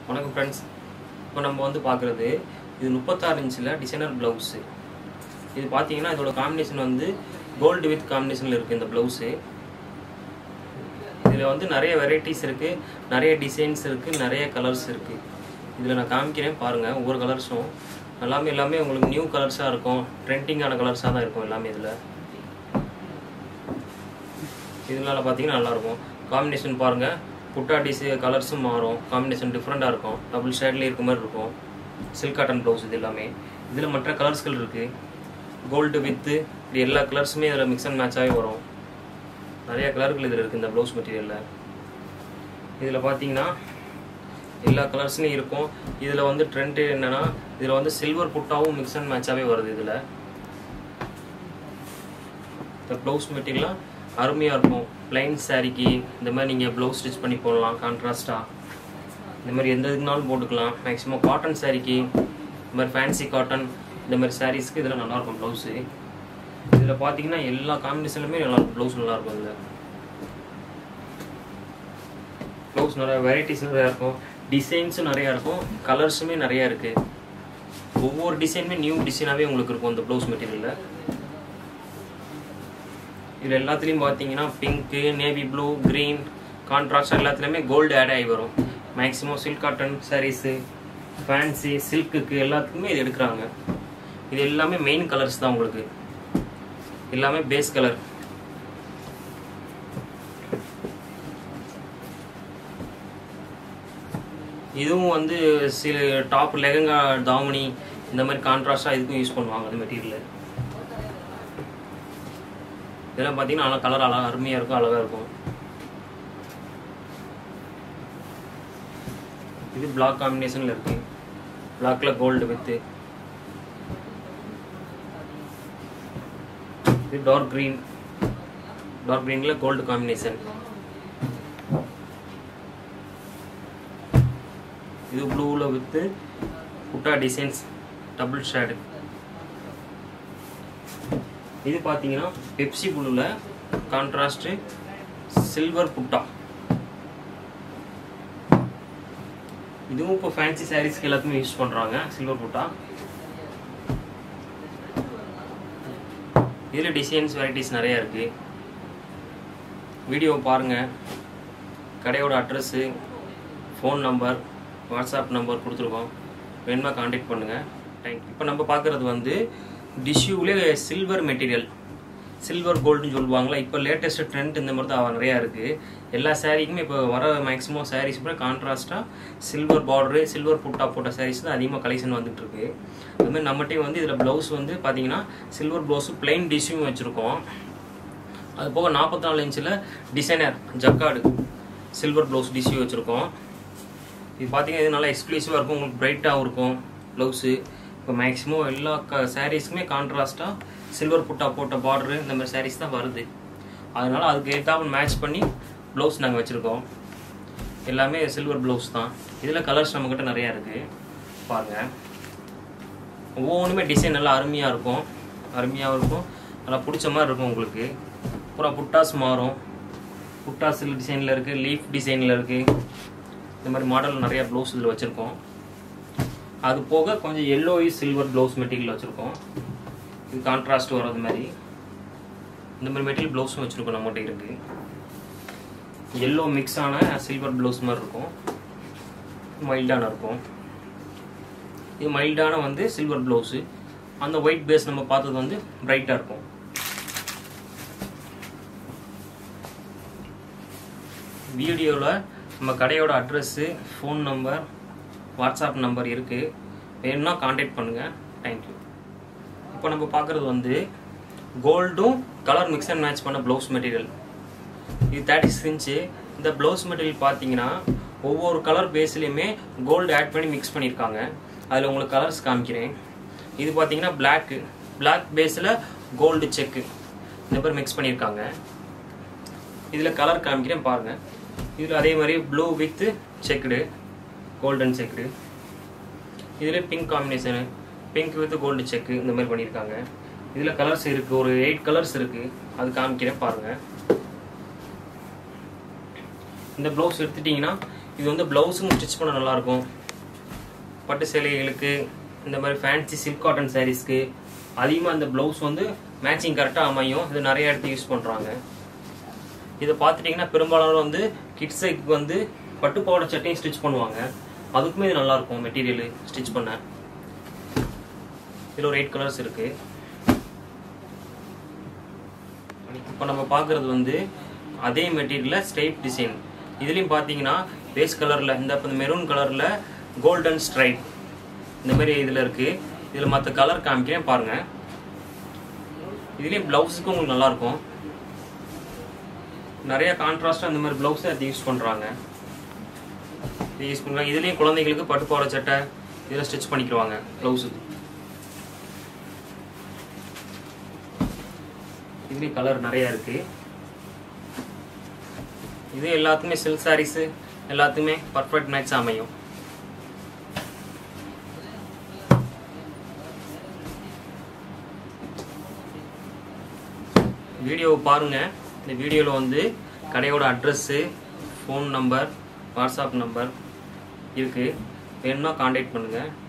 வணக்கம் ஃப்ரெண்ட்ஸ் இப்போ நம்ம வந்து பார்க்குறது இது முப்பத்தாறு இன்ச்சில் டிசைனர் ப்ளவுஸு இது பார்த்தீங்கன்னா இதோட காம்பினேஷன் வந்து கோல்டு வித் காம்பினேஷனில் இருக்குது இந்த ப்ளவுஸு இதில் வந்து நிறைய வெரைட்டிஸ் இருக்குது நிறைய டிசைன்ஸ் இருக்குது நிறைய கலர்ஸ் இருக்குது இதில் நான் காமிக்கிறேன் பாருங்கள் ஒவ்வொரு கலர்ஸும் எல்லாமே எல்லாமே உங்களுக்கு நியூ கலர்ஸாக இருக்கும் ட்ரெண்டிங்கான கலர்ஸாக தான் இருக்கும் எல்லாமே இதில் இதனால பார்த்தீங்கன்னா நல்லாயிருக்கும் காம்பினேஷன் பாருங்கள் புட்டா டிசி கலர்ஸும் மாறும் காம்பினேஷன் டிஃப்ரெண்ட்டாக இருக்கும் டபுள் ஷேட்லேயே இருக்க மாதிரி இருக்கும் சில்க் காட்டன் ப்ளவுஸ் இது எல்லாமே இதில் மற்ற கலர்ஸ்கள் இருக்குது கோல்டு வித்து இப்படி எல்லா கலர்ஸுமே இதில் மிக்ஸ் அண்ட் மேட்சாகவே வரும் நிறைய கலர்கள் இதில் இருக்குது இந்த ப்ளவுஸ் மெட்டீரியலில் இதில் பார்த்தீங்கன்னா எல்லா கலர்ஸ்லையும் இருக்கும் இதில் வந்து ட்ரெண்டு என்னென்னா இதில் வந்து சில்வர் புட்டாவும் மிக்ஸ் அண்ட் மேட்சாகவே வருது இதில் இந்த ப்ளவுஸ் மெட்டீரியலாம் அருமையாக இருக்கும் பிளைன் சாரிக்கு இந்த மாதிரி நீங்கள் ப்ளவுஸ் ஸ்டிச் பண்ணி போடலாம் கான்ட்ராஸ்ட்டாக இந்த மாதிரி எந்த இதுனாலும் போட்டுக்கலாம் மேக்ஸிமம் காட்டன் சாரிக்கு இந்த மாதிரி ஃபேன்சி காட்டன் இந்த மாதிரி சாரீஸ்க்கு இதில் நல்லாயிருக்கும் ப்ளவுஸு இதில் பார்த்தீங்கன்னா எல்லா காம்பினேஷன்லுமே நல்லாயிருக்கும் ப்ளவுஸ் நல்லாயிருக்கும் இதில் ப்ளவுஸ் நிறைய வெரைட்டிஸ் நிறையா இருக்கும் டிசைன்ஸும் நிறையா இருக்கும் கலர்ஸுமே நிறையா இருக்குது ஒவ்வொரு டிசைனுமே நியூ டிசைனாகவே உங்களுக்கு இருக்கும் இந்த ப்ளவுஸ் மெட்டீரியலில் இதில் எல்லாத்துலேயும் பார்த்தீங்கன்னா pink navy blue green contrast எல்லாத்துலேயுமே கோல்டு ஆட் ஆகி வரும் maximum silk cotton saris fancy சில்க்குக்கு எல்லாத்துக்குமே இது எடுக்கிறாங்க இது எல்லாமே மெயின் கலர்ஸ் தான் உங்களுக்கு எல்லாமே பேஸ் கலர் இதுவும் வந்து சில டாப் லெகங்கா தாவணி இந்த மாதிரி கான்ட்ராஸ்டாக இதுக்கும் யூஸ் பண்ணுவாங்க அந்த மெட்டீரியல் இதெல்லாம் பார்த்தீங்கன்னா நல்லா கலர் அழகாக அருமையாக இருக்கும் அழகாக இருக்கும் இது பிளாக் காம்பினேஷனில் இருக்கு பிளாக்ல கோல்டு வித்து இது டார்க் க்ரீன் டார்க் க்ரீனில் கோல்டு காம்பினேஷன் இது ப்ளூவில் வித்து புட்டா டிசைன்ஸ் டபுள் ஷேடு இது பார்த்தீங்கன்னா பெப்சி ப்ளூவில் கான்ட்ராஸ்ட் சில்வர் புட்டா இதுவும் இப்போ ஃபேன்சி சாரீஸ்க்கு எல்லாத்துக்குமே யூஸ் பண்ணுறாங்க சில்வர் புட்டா இதில் டிசைன்ஸ் வெரைட்டிஸ் நிறையா இருக்குது வீடியோ பாருங்கள் கடையோட address phone number WhatsApp number கொடுத்துருக்கோம் வேணுமா காண்டாக்ட் பண்ணுங்கள் தேங்க் இப்போ நம்ம பார்க்குறது வந்து டிஷ்யூவிலே சில்வர் மெட்டீரியல் சில்வர் கோல்டுன்னு சொல்லுவாங்களா இப்போ லேட்டஸ்ட் ட்ரெண்ட் இந்த மாதிரி தான் நிறையா இருக்குது எல்லா சாரீக்குமே இப்போ வர மேக்ஸிமம் சாரீஸ் கூட கான்ட்ராஸ்ட்டாக சில்வர் பார்டரு சில்வர் புட்டா போட்ட சாரீஸ் தான் அதிகமாக கலெக்ஷன் வந்துட்டு இருக்கு அதுமாதிரி நம்மகிட்டே வந்து இதில் ப்ளவுஸ் வந்து பார்த்தீங்கன்னா சில்வர் ப்ளவுஸு பிளைன் டிஷ்யூம் வச்சுருக்கோம் அது போக நாற்பத்தி நாலு இன்ச்சில் designer jacquard silver blouse tissue வச்சுருக்கோம் இது பார்த்தீங்கன்னா இது நல்லா எக்ஸ்க்ளூசிவாக இருக்கும் உங்களுக்கு பிரைட்டாகவும் இருக்கும் ப்ளவுஸு இப்போ மேக்ஸிமம் எல்லா க சாரீஸுக்குமே கான்ட்ராஸ்ட்டாக சில்வர் புட்டா போட்ட பார்டரு இந்த மாதிரி சாரீஸ் தான் வருது அதனால் அதுக்கு ஏற்றாப்புல மேட்ச் பண்ணி ப்ளவுஸ் நாங்கள் வச்சுருக்கோம் எல்லாமே சில்வர் ப்ளவுஸ் தான் இதில் கலர்ஸ் நம்மக்கிட்ட நிறையா இருக்குது பாருங்கள் ஒவ்வொன்றுமே டிசைன் நல்லா அருமையாக இருக்கும் அருமையாகவும் இருக்கும் நல்லா பிடிச்ச மாதிரி இருக்கும் உங்களுக்கு அப்புறம் புட்டாஸ் மாறும் புட்டாஸ் டிசைனில் இருக்குது லீஃப் டிசைனில் இருக்குது இந்த மாதிரி மாடல் நிறைய ப்ளவுஸ் இதில் வச்சுருக்கோம் அது போக கொஞ்சம் எல்லோ சில்வர் ப்ளவுஸ் மெட்டீரியல் வச்சுருக்கோம் இது கான்ட்ராஸ்ட் வர்றது மாதிரி இந்த மாதிரி மெட்டீரியல் ப்ளவுஸும் வச்சுருக்கோம் நம்மகிட்ட இருக்குது எல்லோ மிக்ஸ் ஆன சில்வர் ப்ளவுஸ் மாதிரி இருக்கும் மைல்டான இருக்கும் இது மைல்டான வந்து சில்வர் ப்ளவுஸு அந்த ஒயிட் பேஸ் நம்ம பார்த்தது வந்து பிரைட்டாக இருக்கும் வீடியோவில் நம்ம கடையோட address phone number WhatsApp number இருக்குது வேணும்னா காண்டாக்ட் பண்ணுங்கள் தேங்க்யூ இப்போ நம்ம பார்க்குறது வந்து கோல்டும் கலர் மிக்ஸ் அண்ட் மேட்ச் பண்ண ப்ளவுஸ் மெட்டீரியல் இது தேர்ட்டி சிக்ஸ் இன்ச்சு இந்த ப்ளவுஸ் மெட்டீரியல் பார்த்தீங்கன்னா ஒவ்வொரு கலர் பேஸ்லேயுமே கோல்டு ஆட் பண்ணி மிக்ஸ் பண்ணியிருக்காங்க அதில் உங்களுக்கு கலர்ஸ் காமிக்கிறேன் இது பார்த்தீங்கன்னா பிளாக்கு பிளாக் பேஸில் கோல்டு செக்கு இந்த மாதிரி மிக்ஸ் பண்ணியிருக்காங்க இதில் கலர் காமிக்கிறேன் பாருங்கள் இதில் அதே மாதிரி blue with checked golden checked இதில் pink combination pink with gold check இந்த மாதிரி பண்ணியிருக்காங்க இதில் கலர்ஸ் இருக்குது ஒரு எயிட் கலர்ஸ் இருக்குது அது காமிக்கிறேன் பாருங்கள் இந்த ப்ளவுஸ் எடுத்துட்டிங்கன்னா இது வந்து ப்ளவுஸும் ஸ்டிச் பண்ண நல்லாயிருக்கும் பட்டு சேலைகளுக்கு இந்த மாதிரி ஃபேன்சி சில்க் காட்டன் சாரீஸ்க்கு அதிகமாக இந்த ப்ளவுஸ் வந்து மேட்சிங் கரெக்டாக அமையும் இது நிறைய இடத்துல யூஸ் பண்ணுறாங்க இதை பார்த்துட்டிங்கன்னா பெரும்பாலான வந்து கிட்ஸுக்கு வந்து பட்டு பாவாடை சட்டையும் ஸ்டிச் பண்ணுவாங்க அதுக்குமே இது நல்லாயிருக்கும் மெட்டீரியல் ஸ்டிச் பண்ண இதில் ஒரு எயிட் கலர்ஸ் இருக்குது இப்போ நம்ம பார்க்குறது வந்து அதே மெட்டீரியலில் ஸ்ட்ரைப் டிசைன் இதுலேயும் பார்த்தீங்கன்னா பேஸ் கலரில் இந்த இப்போ மெரூன் கலரில் கோல்டன் ஸ்ட்ரைப் இந்த மாதிரி இதில் இருக்குது இதில் மற்ற கலர் காமிக்கிறேன் பாருங்கள் இதுலேயும் ப்ளவுஸுக்கு உங்களுக்கு நல்லாயிருக்கும் நிறைய கான்ட்ராஸ்டாக இந்த மாதிரி ப்ளவுஸை அது யூஸ் பண்ணுறாங்க இது யூஸ் பண்ணுறாங்க இதுலேயும் குழந்தைங்களுக்கு பட்டு பாவாடை சட்டை இதில் ஸ்டிச் பண்ணிக்கிடுவாங்க ப்ளவுஸுக்கு இதுலேயும் கலர் நிறையா இருக்குது இது எல்லாத்துக்குமே சில்க் சாரீஸு எல்லாத்துக்குமே பர்ஃபெக்ட் மேட்ச் அமையும் வீடியோவை பாருங்கள் இந்த வீடியோவில் வந்து கடையோட address phone number WhatsApp number இருக்குது வேணும்னா காண்டாக்ட் பண்ணுங்கள்